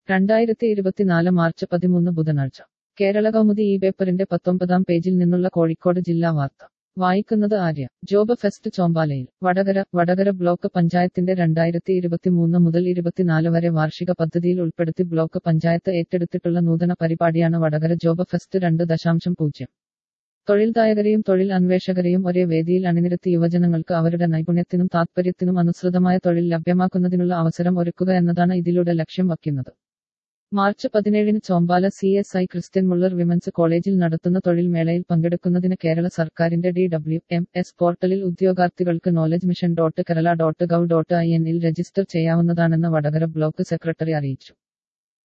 രണ്ടായിരത്തി ഇരുപത്തിനാല് മാർച്ച് പതിമൂന്ന് ബുധനാഴ്ച കേരള കൗമുദി ഈ പേപ്പറിന്റെ പത്തൊമ്പതാം പേജിൽ നിന്നുള്ള കോഴിക്കോട് ജില്ലാ വാർത്ത വായിക്കുന്നത് ആര്യ ജോബ് ഫെസ്റ്റ് ചോമ്പാലയിൽ വടകര വടകര ബ്ലോക്ക് പഞ്ചായത്തിന്റെ രണ്ടായിരത്തി ഇരുപത്തിമൂന്ന് മുതൽ ഇരുപത്തിനാല് വരെ വാർഷിക പദ്ധതിയിൽ ഉൾപ്പെടുത്തി ബ്ലോക്ക് പഞ്ചായത്ത് ഏറ്റെടുത്തിട്ടുള്ള നൂതന പരിപാടിയാണ് വടകര ജോബ് ഫെസ്റ്റ് രണ്ട് ദശാംശം പൂജ്യം തൊഴിൽദായകരെയും തൊഴിൽ അന്വേഷകരെയും ഒരേ വേദിയിൽ അണിനിരത്തി യുവജനങ്ങൾക്ക് അവരുടെ നൈപുണ്യത്തിനും താത്പര്യത്തിനും അനുസൃതമായ തൊഴിൽ ലഭ്യമാക്കുന്നതിനുള്ള അവസരം ഒരുക്കുക എന്നതാണ് ഇതിലൂടെ ലക്ഷ്യം വയ്ക്കുന്നത് മാർച്ച് പതിനേഴിന് Chombala C S I Christian Muller women's college നടത്തുന്ന തൊഴിൽ മേളയിൽ പങ്കെടുക്കുന്നതിന് കേരള സർക്കാരിന്റെ ഡി ഡബ്ല്യു എം എസ് പോർട്ടലിൽ ഉദ്യോഗാർത്ഥികൾക്ക് knowledge mission dot Kerala dot gov dot I എന്നിൽ രജിസ്റ്റർ ചെയ്യാവുന്നതാണെന്ന് വടകര ബ്ലോക്ക് സെക്രട്ടറി അറിയിച്ചു